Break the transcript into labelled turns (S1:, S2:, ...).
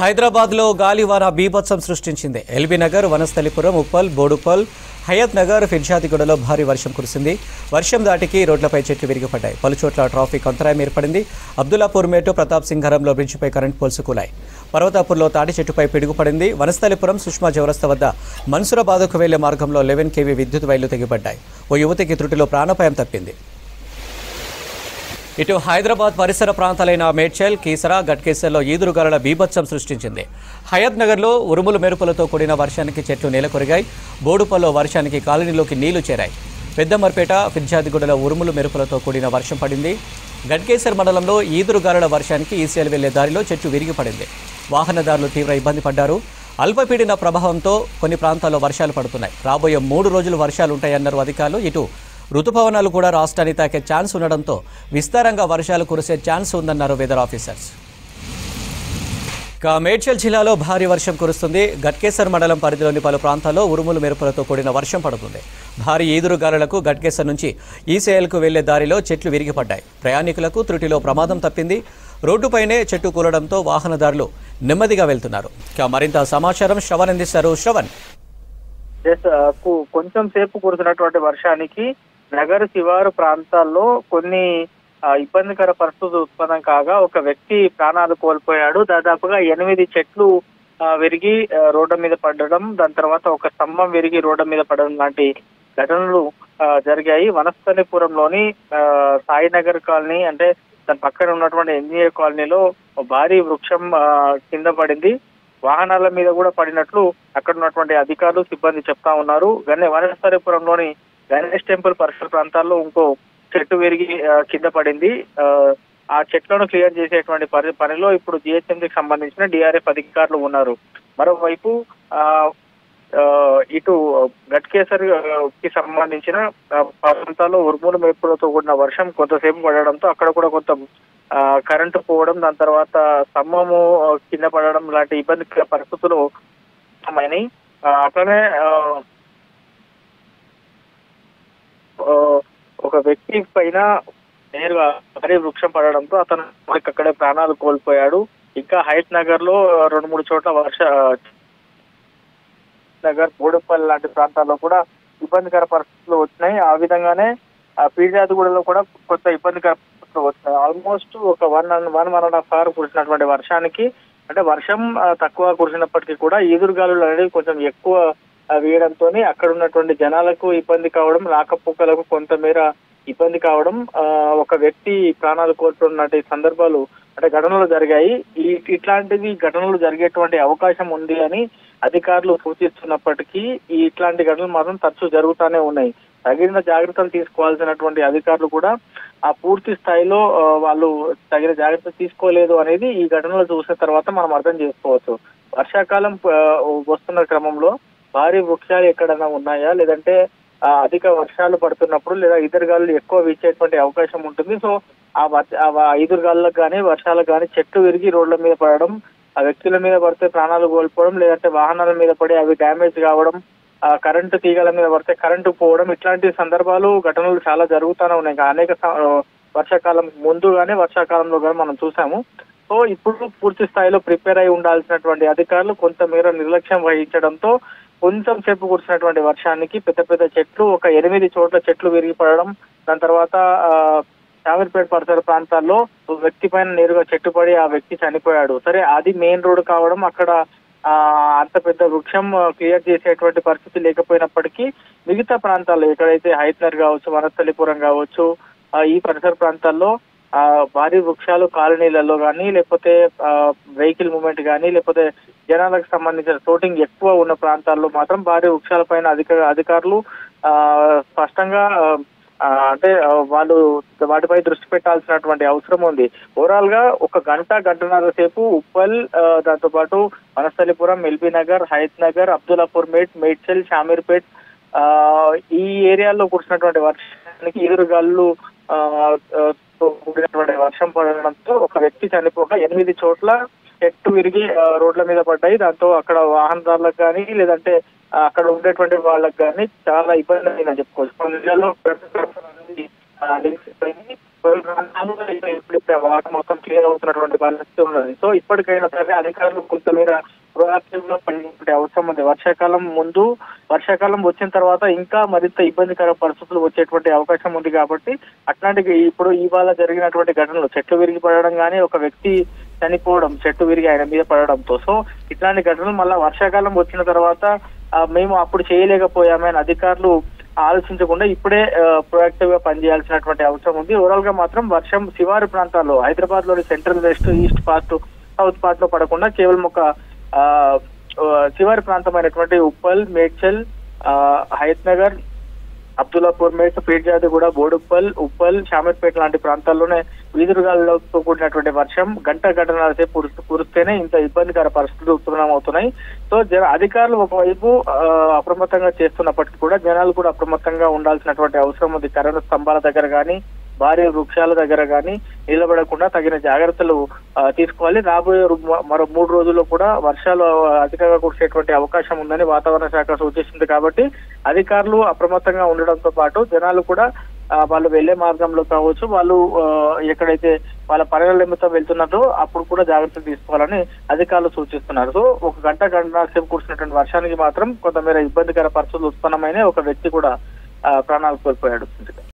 S1: హైదరాబాద్లో గాలివాన బీభత్సం సృష్టించింది ఎల్బీ నగర్ వనస్థలిపురం ఉప్పల్ బోడుపల్ హయత్ నగర్ ఫిర్జాదిగూడలో భారీ వర్షం కురిసింది వర్షం దాటికి రోడ్లపై చెట్లు విరిగిపడ్డాయి పలుచోట్ల ట్రాఫిక్ అంతరాయం ఏర్పడింది అబ్దుల్లాపూర్ మేటు ప్రతాప్ సింగారంలో బ్రిడ్జిపై కరెంట్ పోల్స్ కూలాయి పర్వతాపూర్లో తాటి చెట్టుపై పిడుగుపడింది వనస్థలిపురం సుష్మా చౌరస్తా వద్ద మన్సురాబాద్కు వెళ్లే మార్గంలో లెవెన్ కేవీ విద్యుత్ వైర్లు తెగిపడ్డాయి ఓ యువతికి త్రుటిలో ప్రాణాపాయం తప్పింది ఇటు హైదరాబాద్ పరిసర ప్రాంతాలైన మేడ్చల్ కీసరా గట్కేసర్లో ఈదురుగాలుల బీభత్సం సృష్టించింది హయత్ నగర్లో ఉరుములు మెరుపులతో కూడిన వర్షానికి చెట్లు నేలకొరిగాయి బోడుపల్లో వర్షానికి కాలనీలోకి నీళ్లు చేరాయి పెద్దమర్పేట ఫిర్జాదిగూడలో ఉరుములు మెరుపులతో కూడిన వర్షం పడింది గట్కేసర్ మండలంలో ఈదురుగాలుల వర్షానికి ఈసీఎల్ వెళ్లే దారిలో చెట్టు విరిగి పడింది వాహనదారులు తీవ్ర ఇబ్బంది పడ్డారు అల్పపీడన ప్రభావంతో కొన్ని ప్రాంతాల్లో వర్షాలు పడుతున్నాయి రాబోయే మూడు రోజులు వర్షాలు ఉంటాయన్నారు అధికారులు ఇటు రుతుపవనాలు కూడా రాష్ట్రాన్ని తాకే ఛాన్స్ ఉండడంతో విస్తారంగా వర్షాలు కురిసే ఛాన్స్ ఉందన్నారు వెదర్ ఆఫీసర్స్ ఇక మేడ్చల్ జిల్లాలో భారీ వర్షం కురుస్తుంది గట్కేసర్ మండలం పరిధిలోని పలు ప్రాంతాల్లో ఉరుములు మెరుపులతో కూడిన వర్షం పడుతుంది భారీ ఈదురుగాలులకు గట్కేసర్ నుంచి ఈసేఎల్కు వెళ్లే దారిలో చెట్లు విరిగిపడ్డాయి ప్రయాణికులకు త్రుటిలో ప్రమాదం తప్పింది రోడ్డుపైనే చెట్టు కూలడంతో వాహనదారులు నెమ్మదిగా వెళ్తున్నారు ఇక మరింత సమాచారం శ్రవణ్ అందిస్తారు శ్రవణ్
S2: జస్ట్ ఆ, కు- కొంచెం సేపు కురుస్తున్నటువంటి వర్షానికి నగర శివారు ప్రాంతాల్లో కొన్ని ఆ, ఇబ్బందికర పరిస్థితులు ఉత్పన్నం కాగా ఒక వ్యక్తి ప్రాణాలు కోల్పోయాడు దాదాపుగా ఎనిమిది చెట్లు ఆ, విరిగి ఆ, రోడ్డు మీద పడడం దాని తర్వాత ఒక స్తంభం విరిగి రోడ్డు మీద పడడం లాంటి ఘటనలు ఆ, జరిగాయి వనస్థలిపురంలోని ఆ, సాయినగర్ కాలనీ అంటే దాని పక్కన ఉన్నటువంటి ఎన్జిఏ కాలనీలో ఓ భారీ వృక్షం ఆ, కింద పడింది వాహనాల మీద కూడా పడినట్లు అక్కడ ఉన్నటువంటి అధికారులు సిబ్బంది చెప్తా ఉన్నారు గనే వనస్థలిపురంలోని గణేష్ టెంపుల్ పరిసర ప్రాంతాల్లో ఇంకో చెట్టు విరిగి ఆ, కింద పడింది ఆ, ఆ చెట్లను క్లియర్ చేసేటువంటి పని పనిలో ఇప్పుడు జిహెచ్ఎంసీకి సంబంధించిన డిఆర్ఎఫ్ అధికారులు ఉన్నారు మరోవైపు ఆ, ఆ, ఇటు గట్కేసర్ ఆ, కి సంబంధించిన ఆ, ప్రాంతాల్లో ఉరుములు మెరుపులతో కూడిన వర్షం కొంతసేపు పడడంతో అక్కడ కూడా కొంత ఆ, కరెంటు పోవడం దాని తర్వాత స్తంభము ఆ, కింద పడడం లాంటి ఇబ్బందికర పరిస్థితులు అయినాయి ఆ, అట్లనే ఆ, ఆ, ఒక వ్యక్తి పైన నేరుగా భారీ వృక్షం పడడంతో అతను అక్కడే ప్రాణాలు కోల్పోయాడు ఇంకా హైట్ నగర్ లో రెండు మూడు చోట్ల వర్ష నగర్ బోడుపల్లి లాంటి ప్రాంతాల్లో కూడా ఇబ్బందికర పరిస్థితులు వచ్చినాయి ఆ విధంగానే ఆ పీర్జాదిగూడలో కూడా కొంత ఇబ్బందికర పరిస్థితులు వచ్చినాయి ఆల్మోస్ట్ ఒక one one one and half hour కురిసినటువంటి వర్షానికి అంటే వర్షం ఆ, తక్కువ కురిసినప్పటికీ కూడా ఈదురుగాలులు అనేవి కొంచెం ఎక్కువ ఆ, వేయడంతో అక్కడ ఉన్నటువంటి జనాలకు ఇబ్బంది కావడం రాకపోకలకు కొంతమేర ఇబ్బంది కావడం ఆ, ఒక వ్యక్తి ప్రాణాలు కోల్పోయినటువంటి సందర్భాలు అంటే ఘటనలు జరిగాయి ఈ ఇట్లాంటివి ఘటనలు జరిగేటువంటి అవకాశం ఉంది అని అధికారులు సూచిస్తున్నప్పటికీ ఈ ఇట్లాంటి ఘటనలు మాత్రం తరచూ జరుగుతూనే ఉన్నాయి తగిన జాగ్రత్తలు తీసుకోవాల్సినటువంటి అధికారులు కూడా ఆ పూర్తి స్థాయిలో ఆ, వాళ్ళు తగిన జాగ్రత్త తీసుకోలేదు అనేది ఈ ఘటనలు చూసిన తర్వాత మనం అర్థం చేసుకోవచ్చు వర్షాకాలం ఆ, వస్తున్న క్రమంలో భారీ వృక్షాలు ఎక్కడైనా ఉన్నాయా లేదంటే ఆ, అధిక వర్షాలు పడుతున్నప్పుడు లేదా ఎదురుగాలు ఎక్కువ వీచేటువంటి అవకాశం ఉంటుంది సో ఆ వర్ష- ఆ ఎదురుగాళ్ళకు కానీ వర్షాలకు కానీ చెట్లు విరిగి రోడ్ల మీద పడడం ఆ వ్యక్తుల మీద పడితే ప్రాణాలు కోల్పోవడం లేదంటే వాహనాల మీద పడి అవి డ్యామేజ్ కావడం ఆ కరెంటు తీగల మీద పడితే కరెంటు పోవడం ఇట్లాంటి సందర్భాలు ఘటనలు చాలా జరుగుతూనే ఉన్నాయి ఇంకా అనేక స- వర్షాకాలం ముందు కానీ వర్షాకాలంలో కానీ మనం చూసాము సో ఇప్పుడు పూర్తి స్థాయిలో ప్రిపేర్ అయి ఉండాల్సినటువంటి అధికారులు కొంతమేర నిర్లక్ష్యం వహించడంతో కొంచెం సేపు కురిసినటువంటి వర్షానికి పెద్ద పెద్ద చెట్లు ఒక ఎనిమిది చోట్ల చెట్లు విరిగి పడడం దాని తర్వాత ఆ, శామీర్పేట పరిసర ప్రాంతాల్లో ఓ వ్యక్తి పైన నేరుగా చెట్టు పడి ఆ వ్యక్తి చనిపోయాడు సరే అది మెయిన్ రోడ్ కావడం అక్కడ ఆ అంత పెద్ద వృక్షం క్లియర్ చేసేటువంటి పరిస్థితి లేకపోయినప్పటికీ మిగతా ప్రాంతాల్లో ఎక్కడైతే హైత్నర్ కావచ్చు వనస్థలిపురం కావచ్చు ఆ, ఈ పరిసర ప్రాంతాల్లో ఆ భారీ వృక్షాలు కాలనీలలో కానీ లేకపోతే వెహికల్ మూవ్మెంట్ కానీ లేకపోతే జనాలకు సంబంధించిన షూటింగ్ ఎక్కువ ఉన్న ప్రాంతాల్లో మాత్రం భారీ వృక్షాల పైన అధిక అధికారులు ఆ, స్పష్టంగా ఆ, ఆ, అంటే ఆ, వాళ్ళు వాటిపై దృష్టి పెట్టాల్సినటువంటి అవసరం ఉంది ఓవరాల్ గా ఒక గంట గంటన్నర సేపు ఉప్పల్ ఆ, దాంతో పాటు వనస్థలిపురం ఎల్బీ నగర్ హయత్ నగర్ అబ్దుల్లాపూర్ మేట్ మేడ్చల్ షామీర్పేట్ ఆ, ఈ ఏరియాలో కురిసినటువంటి వర్షానికి ఎదురుగాళ్ళు ఆ, ఆ, తో కూడినటువంటి వర్షం పడడంతో ఒక వ్యక్తి చనిపోగా ఎనిమిది చోట్ల చెట్టు విరిగి ఆ, రోడ్ల మీద పడ్డాయి దాంతో అక్కడ వాహనదారులకు కానీ లేదంటే ఆ, అక్కడ ఉండేటువంటి వాళ్ళకి కానీ చాలా ఇబ్బంది అయిందని చెప్పుకోవచ్చు కొన్ని నెలల్లో ప్రభుత్వం అనేది, ఆ, లింక్స్ అయినాయి. ఇప్పుడిప్పుడే వాటర్ మొత్తం క్లియర్ అవుతున్నటువంటి పరిస్థితి ఉన్నది సో ఇప్పటికైనా సరే అధికారులు కొంతమేర ప్రొయాక్టివ్ గా పనిచేసే అవసరం ఉంది వర్షాకాలం ముందు వర్షాకాలం వచ్చిన తర్వాత ఇంకా మరింత ఇబ్బందికర పరిస్థితులు వచ్చేటువంటి అవకాశం ఉంది కాబట్టి అట్లాంటి ఇప్పుడు ఇవాళ జరిగినటువంటి ఘటనలు చెట్లు విరిగి పడడం కానీ ఒక వ్యక్తి చనిపోవడం చెట్టు విరిగి ఆయన మీద పడడంతో సో ఇట్లాంటి ఘటనలు మళ్ళా వర్షాకాలం వచ్చిన తర్వాత ఆ, మేము అప్పుడు చేయలేకపోయామే అని అధికారులు ఆలోచించకుండా ఇప్పుడే ప్రొయాక్టివ్ గా పనిచేయాల్సినటువంటి అవసరం ఉంది ఓవరాల్ గా మాత్రం వర్షం శివారు ప్రాంతాల్లో హైదరాబాద్ లోని central west east part south part లో పడకుండా కేవలం ఒక ఆ, ఆ, శివారు ప్రాంతమైనటువంటి ఉప్పల్ మేడ్చల్ ఆ, హయత్ నగర్ అబ్దుల్లాపూర్ మేట్ పీర్జాదిగూడ బోడుప్పల్ ఉప్పల్ షామర్పేట లాంటి ప్రాంతాల్లోనే వీధురుగాలతో కూడినటువంటి వర్షం గంట గంటన్నర సేపు కురుస్తూ కురిస్తేనే ఇంత ఇబ్బందికర పరిస్థితులు ఉత్పన్నమవుతున్నాయి సో జన అధికారులు ఒకవైపు ఆ, అప్రమత్తంగా చేస్తున్నప్పటికీ కూడా జనాలు కూడా అప్రమత్తంగా ఉండాల్సినటువంటి అవసరం ఉంది కరెంటు స్తంభాల దగ్గర కానీ భారీ వృక్షాల దగ్గర కానీ నిలబడకుండా తగిన జాగ్రత్తలు ఆ, తీసుకోవాలి రాబోయే రు- మరో మూడు రోజుల్లో కూడా వర్షాలు అధికంగా కురిసేటువంటి అవకాశం ఉందని వాతావరణ శాఖ సూచిస్తుంది కాబట్టి అధికారులు అప్రమత్తంగా ఉండడంతో పాటు జనాలు కూడా ఆ, వాళ్ళు వెళ్లే మార్గంలో కావచ్చు వాళ్ళు ఆ, ఎక్కడైతే వాళ్ళ పనుల నిమిత్తం వెళ్తున్నారో అప్పుడు కూడా జాగ్రత్తలు తీసుకోవాలని అధికారులు సూచిస్తున్నారు సో ఒక గంట గంట సేపు కురిసినటువంటి వర్షానికి మాత్రం కొంతమేర ఇబ్బందికర పరిస్థితులు ఉత్పన్నమైన ఒక వ్యక్తి కూడా ఆ, ప్రాణాలు కోల్పోయాడు